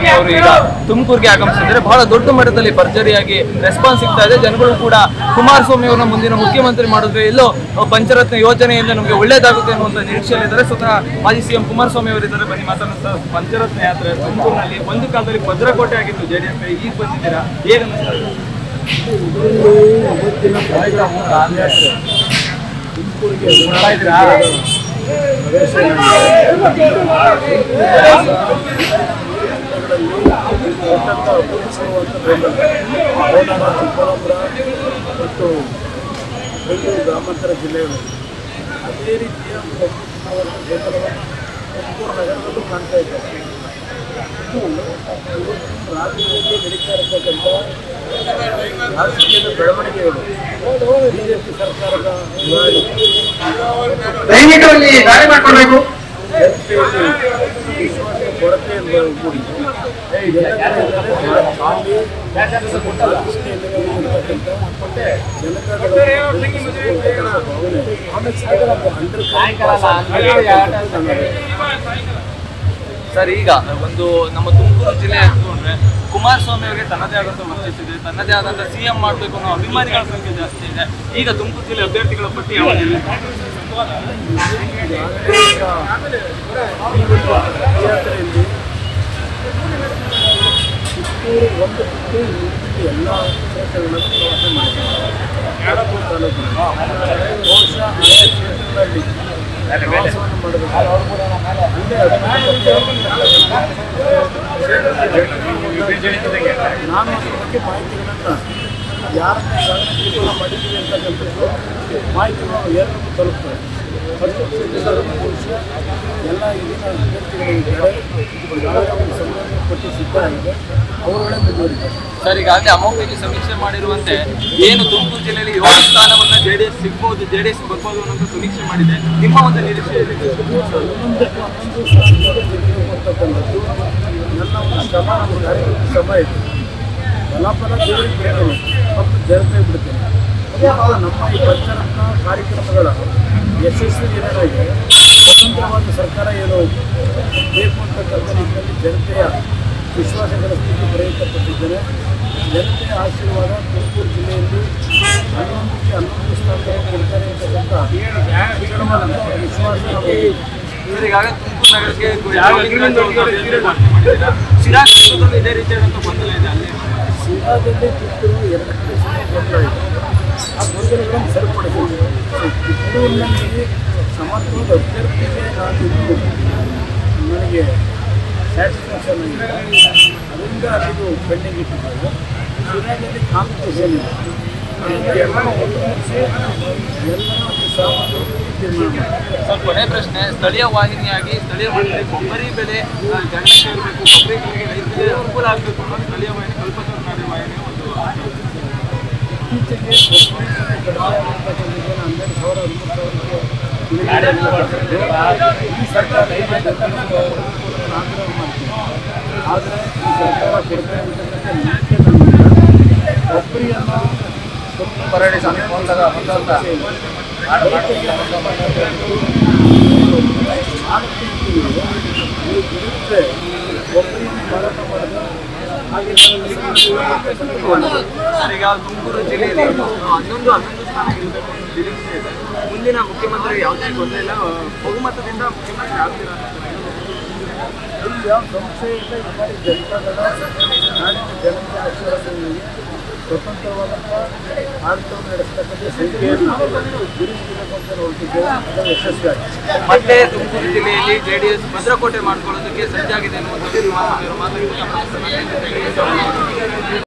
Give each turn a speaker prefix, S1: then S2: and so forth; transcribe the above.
S1: ಕುಮಾರಸ್ವಾಮಿ ಅವರು ಈಗ ತುಮಕೂರಿಗೆ ಆಗಮಿಸಿದ್ರೆ ಬಹಳ ದೊಡ್ಡ ಮಟ್ಟದಲ್ಲಿ ಭರ್ಜರಿಯಾಗಿ ರೆಸ್ಪಾನ್ಸ್ ಸಿಗ್ತಾ ಇದೆ ಜನಗಳು ಕೂಡ ಕುಮಾರಸ್ವಾಮಿ ಅವರನ್ನ ಮುಂದಿನ ಮುಖ್ಯಮಂತ್ರಿ ಮಾಡಿದ್ರೆ ಎಲ್ಲೋ ಪಂಚರತ್ನ ಯೋಜನೆಯಿಂದ ನಮಗೆ ಒಳ್ಳೇದಾಗುತ್ತೆ ಅನ್ನುವಂಥ ನಿರೀಕ್ಷೆಯಲ್ಲಿದ್ದಾರೆ ಸ್ವತಃ ಮಾಜಿ ಸಿಎಂ ಕುಮಾರಸ್ವಾಮಿ ಅವರಿದ್ದಾರೆ ಬನ್ನಿ ಮಾತಾಡೋಣ ಪಂಚರತ್ನ ಯಾತ್ರೆ ತುಮಕೂರಿನಲ್ಲಿ ಒಂದು ಕಾಲದಲ್ಲಿ ಭದ್ರಕೋಟೆ ಆಗಿತ್ತು ಜೆಡಿಎಸ್ ಈಗ ಬಂದಿದ್ದೀರಾ ಹೇಗೆ ಅನಿಸ್ತಾ ಇದೆ
S2: ಇವತ್ತಿನ ಕಾರ್ಯಕ್ರಮ ಕಾಂಗ್ರೆಸ್ ತುಮಕೂರಿಗೆ ಕೋಲಾರ ಚಿಕ್ಕಬಳ್ಳಾಪುರ ಮತ್ತು ಬೆಂಗಳೂರು ಗ್ರಾಮಾಂತರ ಜಿಲ್ಲೆಗಳು ಅದೇ ರೀತಿಯ ಒಂದು ಗೊಂದಲವನ್ನು ತುಮಕೂರು ನಗರದಲ್ಲೂ ಕಾಣ್ತಾ ಇದ್ದಾರೆ ಇದು ಇವತ್ತು ರಾಜ್ಯದಲ್ಲಿ ನಡೀತಾ ಇರತಕ್ಕಂಥ ರಾಜಕೀಯದ ಬೆಳವಣಿಗೆಗಳು ಬಿಜೆಪಿ ಸರ್ಕಾರದ
S3: ದಯವಿಟ್ಟು ಅಲ್ಲಿ ದಾರಿ ಮಾಡ್ಕೊಳ್ಬೇಕು
S2: ಜನತೆಯಲ್ಲಿ ವಿಶ್ವಾಸ ಕೊರತೆಯಿಂದ ಕೂಡಿದೆ
S1: ಸರ್ ಈಗ ಒಂದು ನಮ್ಮ ತುಮಕೂರು ಜಿಲ್ಲೆ ಎತ್ಕೊಂಡ್ರೆ ಕುಮಾರಸ್ವಾಮಿ ಅವರಿಗೆ ತನ್ನದೇ ಆದಂತ ವರ್ತಿಸಿದೆ ತನ್ನದೇ ಆದಂತ ಸಿಎಂ ಮಾಡಬೇಕು ಅನ್ನೋ ಅಭಿಮಾನಿಗಳ ಸಂಖ್ಯೆ ಜಾಸ್ತಿ ಇದೆ ಈಗ ತುಮಕೂರು ಜಿಲ್ಲೆ ಅಭ್ಯರ್ಥಿಗಳ ಪಟ್ಟಿ ಯಾವುದಿದೆ
S2: ಯಾತ್ರೆಯಲ್ಲಿ ಚಿತ್ತೂರು ಒಂದು ಬಿಟ್ಟು ಉಳಿದ ಎಲ್ಲ ಕ್ಷೇತ್ರಗಳನ್ನು ಪ್ರವಾಸ ಮಾಡಿದ್ದಾರೆ ಯಾದಗಿರಿ ತಾಲೂಕಿನ ಬಹುಶಃ ಆ ಕ್ಷೇತ್ರಗಳಲ್ಲಿ ಪ್ರವಾಸವನ್ನು ಮಾಡಬೇಕು ಅಲ್ಲೇ ಅದ್ಭುತ ನಾನು ಅದ್ರ ಬಗ್ಗೆ ಮಾಹಿತಿಗಳನ್ನು ಯಾರನ್ನ ಜಾಗೃತಿಗಳನ್ನ ಮಾಡಿದ್ದೀವಿ ಅಂತಕ್ಕಂಥದ್ದು ಮಾಹಿತಿಗಳು ಎಲ್ಲರಿಗೂ ತಲುಪ್ತವೆ ಮತ್ತು ಕ್ಷೇತ್ರದಲ್ಲಿ ಬಹುಶಃ ಎಲ್ಲ ಇಲ್ಲಿನ ಅಭ್ಯರ್ಥಿಗಳಿದ್ದಾರೆ ಈಗಾಗಲೇ ಒಂದು ಸಂಘಟನೆ ಪಟ್ಟಿ ಸಿದ್ಧ ಆಗಿದೆ ಅವರುಗಳೇ ಮುಂದುವರಿದ್ದಾರೆ
S1: ಸರ್ ಈಗಾಗಲೇ ಅಮೋಘವಾಗಿ ಸಮೀಕ್ಷೆ ಮಾಡಿರುವಂತೆ ಏನು ತುಮಕೂರು ಜಿಲ್ಲೆಯಲ್ಲಿ ಏಳು ಸ್ಥಾನವನ್ನ ಜೆಡಿಎಸ್ ಸಿಗ್ಬೋದು ಜೆಡಿಎಸ್ ಬರ್ಬೋದು ಅನ್ನೋ ಸಮೀಕ್ಷೆ ಮಾಡಿದೆ ನಿಮ್ಮ ಒಂದು ನಿರೀಕ್ಷೆ ಏನಿದೆ
S2: ಹನ್ನೊಂದಕ್ಕೂ ಹನ್ನೊಂದು ಸ್ಥಾನದಲ್ಲಿ ಗೆಲ್ಲುವಂತಕ್ಕಂಥದ್ದು ನನ್ನ ಒಂದು ಶ್ರಮ ನಮ್ಮ ಕಾರ್ಯಕರ್ತರ ಶ್ರಮ ಇದೆ ಫಲಾಫಲ ದೇವರಿಗೆ ಕೇಳೋಣ ಮತ್ತು ಜನತೆ ಬಿಡ್ತೇನೆ ಮತ್ತು ನಮ್ಮ ಈ ಪಂಚರತ್ನ ಕಾರ್ಯಕ್ರಮಗಳ ಯಶಸ್ವಿ ದಿನಗಳಿಗೆ ಸ್ವತಂತ್ರವಾದ ಸರ್ಕಾರ ಏನು ಬೇಕು ಅಂತಕ್ಕಂಥ ನಿಟ್ಟಿನಲ್ಲಿ ಜನತೆಯ ವಿಶ್ವಾಸಗಳ ಸ್ಥಿತಿ ಪ್ರಯತ್ನಪಟ್ಟಿದ್ದೇನೆ ಜನತೆಯ ಆಶೀರ್ವಾದ ತುಮಕೂರು ಜಿಲ್ಲೆಯಲ್ಲಿ ಹನ್ನೊಂದಕ್ಕೆ ಹನ್ನೊಂದು ಸ್ಥಾನಗಳನ್ನು ಕೊಡ್ತಾರೆ ಅಂತಕ್ಕಂಥ ನನ್ನ ವಿಶ್ವಾಸ ನಮಗೆ
S1: ಸರ್ ಈಗಾಗಲೇ ತುಮಕೂರು ನಗರಕ್ಕೆ ಶಿರಾ ಕ್ಷೇತ್ರದಲ್ಲಿ ಇದೇ ರೀತಿಯಾದಂಥ ಗೊಂದಲ ಇದೆ ಅಲ್ಲಿ
S2: ಶಿರಾದಲ್ಲಿ ಕಿತ್ತೂರು ಎರಡು ಕಡೆ ಸುಮಾರು ಗೊಂದಲ ಇದೆ ಆ ಗೊಂದಲಗಳನ್ನು ಸರಿಪಡಿಸಬೇಕು ಸೊ ಕಿತ್ತೂರಿನಲ್ಲಿ ಸಮರ್ಥವಾದ ಅಭ್ಯರ್ಥಿಗೆ ನಾನು ಇನ್ನೂ ನನಗೆ ಸ್ಯಾಟಿಸ್ಫ್ಯಾಕ್ಷನ್ ಇಲ್ಲ ಅದರಿಂದ ಅದು ಪೆಂಡಿಂಗ್ ಇಟ್ಟಿದ್ದಾರೆ ಶಿರಾದಲ್ಲಿ ಕಾಂಪಿಟೇಷನ್ ಇದೆ ಅದರಿಂದ ಎಲ್ಲ ಒಟ್ಟುಗೂಡಿಸಿ ಎಲ್ಲರ ಒಂದು ಸಹಮತದಲ್ಲಿ ತೀರ್ಮಾನ ಮಾಡಿ
S1: ಸರ್ ಕೊನೆ ಪ್ರಶ್ನೆ ಸ್ಥಳೀಯ ವಾಹಿನಿಯಾಗಿ ಸ್ಥಳೀಯ ವಾಹಿನಿ ಕೊಬ್ಬರಿ ಬೆಲೆ ಆ, ಜನಕ್ಕೆ ಇರಬೇಕು ಕೊಬ್ಬರಿ ಬೆಲೆಗೆ ರೈತರಿಗೆ ಅನುಕೂಲ ಆಗಬೇಕು ಅನ್ನೋ ಸ್ಥಳೀಯ ವಾಹಿನಿ ಕಲ್ಪತರು ವಾಹಿನಿ ಒಂದು
S2: ಇತ್ತೀಚೆಗೆ ಕಡಿಮೆ ಆಗ್ತಕ್ಕಂಥದ್ದು ಹನ್ನೆರಡು ಸಾವಿರ ಹದಿಮೂರು ಸಾವಿರಕ್ಕೆ ಈ ಸರ್ಕಾರ ಆಗ್ರಹ ಮಾಡ್ತೀನಿ ಆದರೆ ಈ ಸರ್ಕಾರ ಕೊಡ್ತಾ ಇರ್ತಕ್ಕಂಥ ನಂಬಿಕೆ ನಮಗಿಲ್ಲ ಒಬ್ಬರಿಯನ್ನು
S3: ಬರಡಿ ಸ್ವಾಮಿ ಫೋನ್ದಾಗ ಬಂದಂತ
S2: ಒಬ್ಬರಿಗೆ ಮಾರಾಟ ಮಾಡಿದ್ರೆ ಹಾಗೆ
S1: ಸರ್, ಈಗ ತುಮಕೂರು ಜಿಲ್ಲೆಯಲ್ಲಿ ಹನ್ನೊಂದು ಹನ್ನೊಂದು ಸ್ಥಾನ ಗೆಲ್ಲಬೇಕು ಅನ್ನೋ ನಿರೀಕ್ಷೆ ಇದೆ ಮುಂದಿನ ಮುಖ್ಯಮಂತ್ರಿ ಯಾವುದೇ ಗೊಂದಲ ಇಲ್ಲ ಬಹುಮತದಿಂದ ಮುಖ್ಯಮಂತ್ರಿ ಆಗ್ತೀರಾ
S2: ಇಲ್ಲಿ ಯಾವ ಸಂಶಯ ಇಲ್ಲ ಈ ಬಾರಿ ಜನತಾದಳ ನಾಡಿನ ಜನತೆ ಆಶೀರ್ವಾದದಲ್ಲಿ ಸ್ವತಂತ್ರವಾದಂಥ ಆಡಳಿತವನ್ನು ನಡೆಸ್ತಕ್ಕಂಥ ಸಂಖ್ಯೆಯನ್ನು ಗುರುತಿಸಬೇಕು ಅಂತ ಹೊರಟಿದ್ದೇವೆ ಅದು ಯಶಸ್ವಿ ಆಗಿದೆ
S1: ಮತ್ತೆ ತುಮಕೂರು ಜಿಲ್ಲೆಯಲ್ಲಿ ಜೆಡಿಎಸ್ ಭದ್ರಕೋಟೆ ಮಾಡ್ಕೊಳ್ಳೋದಕ್ಕೆ ಸಜ್ಜಾಗಿದೆ ಅನ್ನುವಂಥದ್ದು ಮಾತಾಡಿದ